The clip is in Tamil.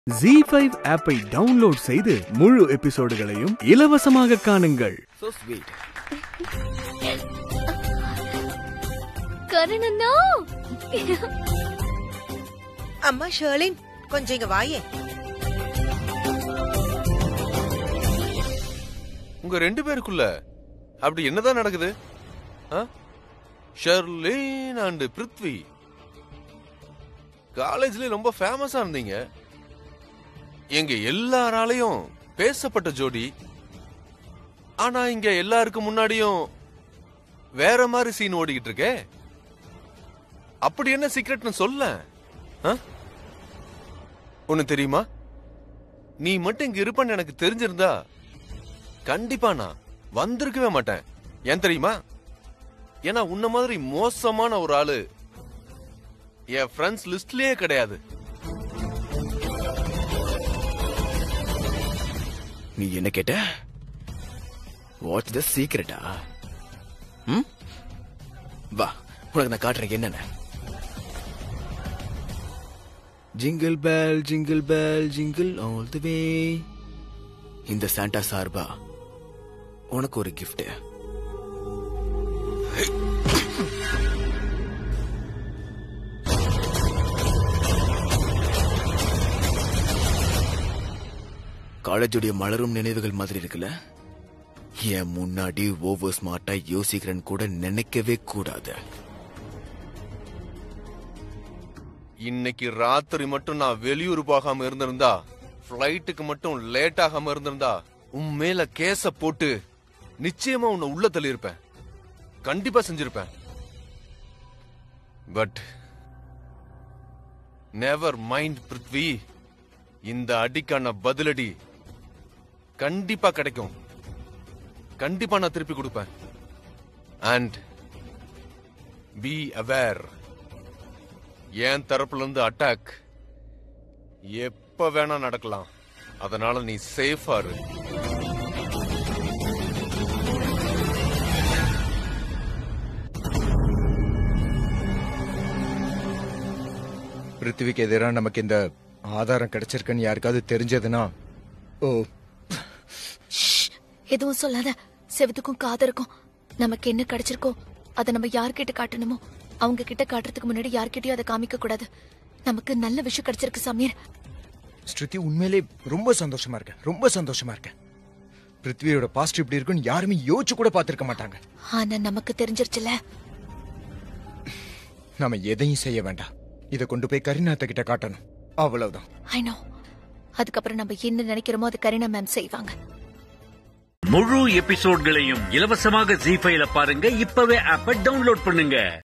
ஜி ஃபைவ் ஆப்பை டவுன்லோட் செய்து முழு எபிசோடுகளையும் இலவசமாக காணுங்கள் So sweet. கரணண்ணா அம்மா ஷர்லின் கொஞ்சம் இங்க வாயே உங்க ரெண்டு பேருக்குள்ள அப்படி என்னதான் நடக்குது ஆ? ஷெர்லின் அண்ட் பிருத்வி காலேஜ்ல ரொம்ப ஃபேமஸா இருந்தீங்க எங்க எல்லாராலையும் பேசப்பட்ட ஜோடி ஆனா இங்க எல்லாருக்கும் முன்னாடியும் வேற மாதிரி சீன் ஓடிக்கிட்டு இருக்கே அப்படி என்ன சீக்ரெட்னு சொல்ல ஒன்னு தெரியுமா நீ மட்டும் இங்க இருப்பன்னு எனக்கு தெரிஞ்சிருந்தா கண்டிப்பா நான் வந்திருக்கவே மாட்டேன் ஏன் தெரியுமா ஏன்னா உன்ன மாதிரி மோசமான ஒரு ஆளு என் ஃப்ரெண்ட்ஸ் லிஸ்ட்லயே கிடையாது நீ என்ன கேட்ட வாட்ஸ் த சீக்ரெட்டா ம் வா உனக்கு நான் காட்டுறேன் என்னென்ன jingle bell jingle bell jingle all the way இந்த சாண்டா சார்பா உனக்கு ஒரு gift காலேஜுடைய மலரும் நினைவுகள் மாதிரி இருக்குல்ல என் முன்னாடி ஓவர் ஸ்மார்ட்டா யோசிக்கிறேன்னு கூட நினைக்கவே கூடாது இன்னைக்கு ராத்திரி மட்டும் நான் வெளியூர் போகாம இருந்திருந்தா ஃபிளைட்டுக்கு மட்டும் லேட் ஆகாம இருந்திருந்தா உன் மேல கேஸ போட்டு நிச்சயமா உன்னை உள்ள தள்ளியிருப்பேன் கண்டிப்பா செஞ்சிருப்பேன் பட் நெவர் மைண்ட் பிருத்வி இந்த அடிக்கான பதிலடி கண்டிப்பா கிடைக்கும் கண்டிப்பா நான் திருப்பி கொடுப்பேன் அண்ட் பி அவேர் என் தரப்புல இருந்து அட்டாக் எப்ப வேணா நடக்கலாம் அதனால நீ சேஃபா இரு பிருத்திவிக்கு எதிராக நமக்கு இந்த ஆதாரம் கிடைச்சிருக்குன்னு யாருக்காவது தெரிஞ்சதுன்னா ஓ எதுவும் சொல்லாத செவத்துக்கும் காதருக்கும் நமக்கு என்ன கிடைச்சிருக்கோ அதை நம்ம யார்கிட்ட காட்டணுமோ அவங்க கிட்ட காட்டுறதுக்கு முன்னாடி யார்கிட்டயும் அதை காமிக்க கூடாது நமக்கு நல்ல விஷயம் கிடைச்சிருக்கு சமீர் ஸ்ருதி உண்மையிலே ரொம்ப சந்தோஷமா இருக்கேன் ரொம்ப சந்தோஷமா இருக்கேன் பிருத்வியோட பாஸ்ட் இப்படி இருக்குன்னு யாருமே யோசிச்சு கூட பார்த்திருக்க மாட்டாங்க ஆனா நமக்கு தெரிஞ்சிருச்சுல நாம எதையும் செய்ய வேண்டாம் இதை கொண்டு போய் கரிநாத்த கிட்ட காட்டணும் அவ்வளவுதான் ஐ நோ அதுக்கப்புறம் நம்ம என்ன நினைக்கிறோமோ அது கரீனா மேம் செய்வாங்க முழு எபிசோட்களையும் இலவசமாக ஜி ஃபைல பாருங்க இப்பவே ஆப்ப டவுன்லோட் பண்ணுங்க